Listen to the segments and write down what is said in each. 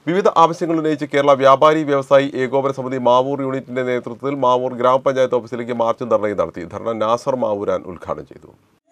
വിവിധ ആവശ്യങ്ങൾ ഉന്നയിച്ച് കേരള വ്യാപാരി വ്യവസായി ഏകോപന സമിതി മാവൂർ യൂണിറ്റിന്റെ നേതൃത്വത്തിൽ മാവൂർ ഗ്രാമപഞ്ചായത്ത് ഓഫീസിലേക്ക് മാർച്ചും ധർണയും നടത്തി ധർണ നാസർ മാവൂരാൻ ഉദ്ഘാടനം ചെയ്തു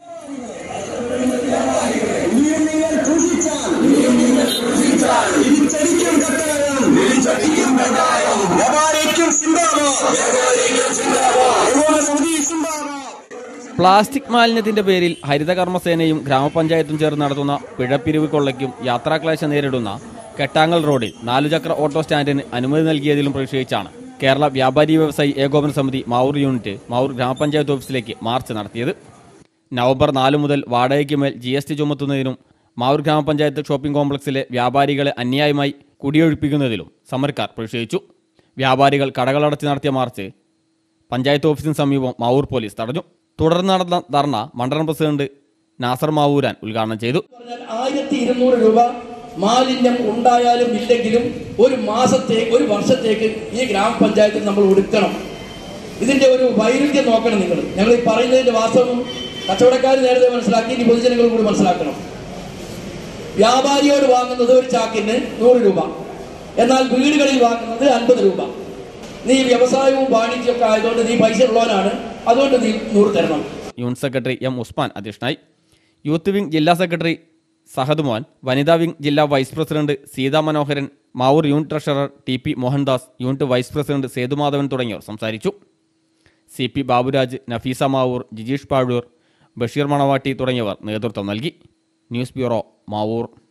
പ്ലാസ്റ്റിക് മാലിന്യത്തിന്റെ പേരിൽ ഹരിതകർമ്മസേനയും ഗ്രാമപഞ്ചായത്തും ചേർന്ന് നടത്തുന്ന പിഴപ്പിരിവ് കൊള്ളയ്ക്കും യാത്രാക്ലേശം നേരിടുന്ന കെട്ടാങ്ങൽ റോഡിൽ നാലുചക്ര ഓട്ടോ സ്റ്റാൻഡിന് അനുമതി നൽകിയതിലും പ്രതിഷേധിച്ചാണ് കേരള വ്യാപാരി വ്യവസായി ഏകോപന സമിതി മാവൂർ യൂണിറ്റ് മാവൂർ ഗ്രാമപഞ്ചായത്ത് ഓഫീസിലേക്ക് മാർച്ച് നടത്തിയത് നവംബർ നാല് മുതൽ വാടകയ്ക്ക് മേൽ ജി എസ് ടി ചുമത്തുന്നതിനും മാവൂർ ഗ്രാമപഞ്ചായത്ത് ഷോപ്പിംഗ് കോംപ്ലക്സിലെ വ്യാപാരികളെ അന്യായമായി കുടിയൊഴിപ്പിക്കുന്നതിലും സമരക്കാർ പ്രതിഷേധിച്ചു വ്യാപാരികൾ കടകളടച്ച് നടത്തിയ മാർച്ച് പഞ്ചായത്ത് ഓഫീസിന് സമീപം മാവൂർ പോലീസ് തടഞ്ഞു തുടർന്ന് നടന്ന ധർണ മണ്ഡലം പ്രസിഡന്റ് നാസർ മാവൂരാൻ ഉദ്ഘാടനം ചെയ്തു പറഞ്ഞാൽ ആയിരത്തി ഇരുന്നൂറ് രൂപ മാലിന്യം ഉണ്ടായാലും ഇല്ലെങ്കിലും ഒരു മാസത്തെ ഒരു വർഷത്തേക്ക് ഈ ഗ്രാമപഞ്ചായത്തിൽ നമ്മൾ ഒടുക്കണം ഇതിന്റെ ഒരു വൈരുദ്ധ്യം നോക്കണം നിങ്ങൾ ഞങ്ങൾ ഈ പറയുന്നതിന്റെ വാസ്തവം കച്ചവടക്കാർ നേരത്തെ മനസ്സിലാക്കി ഇനി പൊതുജനങ്ങൾ കൂടി മനസ്സിലാക്കണം വ്യാപാരിയോട് വാങ്ങുന്നത് ഒരു ചാക്കിന് നൂറ് രൂപ എന്നാൽ വീടുകളിൽ വാങ്ങുന്നത് അൻപത് രൂപ നീ വ്യവസായവും വാണിജ്യമൊക്കെ ആയതുകൊണ്ട് നീ പൈസ ഉള്ളവനാണ് അതുകൊണ്ട് നീ നൂറ് തരണം യൂണിറ്റ് സെക്രട്ടറി എം ഉസ്മാൻ അധ്യക്ഷനായി യൂത്ത് വിംഗ് ജില്ലാ സെക്രട്ടറി സഹദ് മോൻ വനിതാ വിംഗ് ജില്ലാ vice president Seetha Manoharan Mavoor unit treasurer T P Mohandas unit vice president Sethumadhavan തുടങ്ങിയവർ സംസാരിച്ചു സി പി ബാബുരാജ് നഫീസ മാവൂർ ജിജീഷ് പാഴൂർ ബഷീർ മണവാട്ടി തുടങ്ങിയവർ നേതൃത്വം നൽകി ന്യൂസ് ബ്യൂറോ മാവൂർ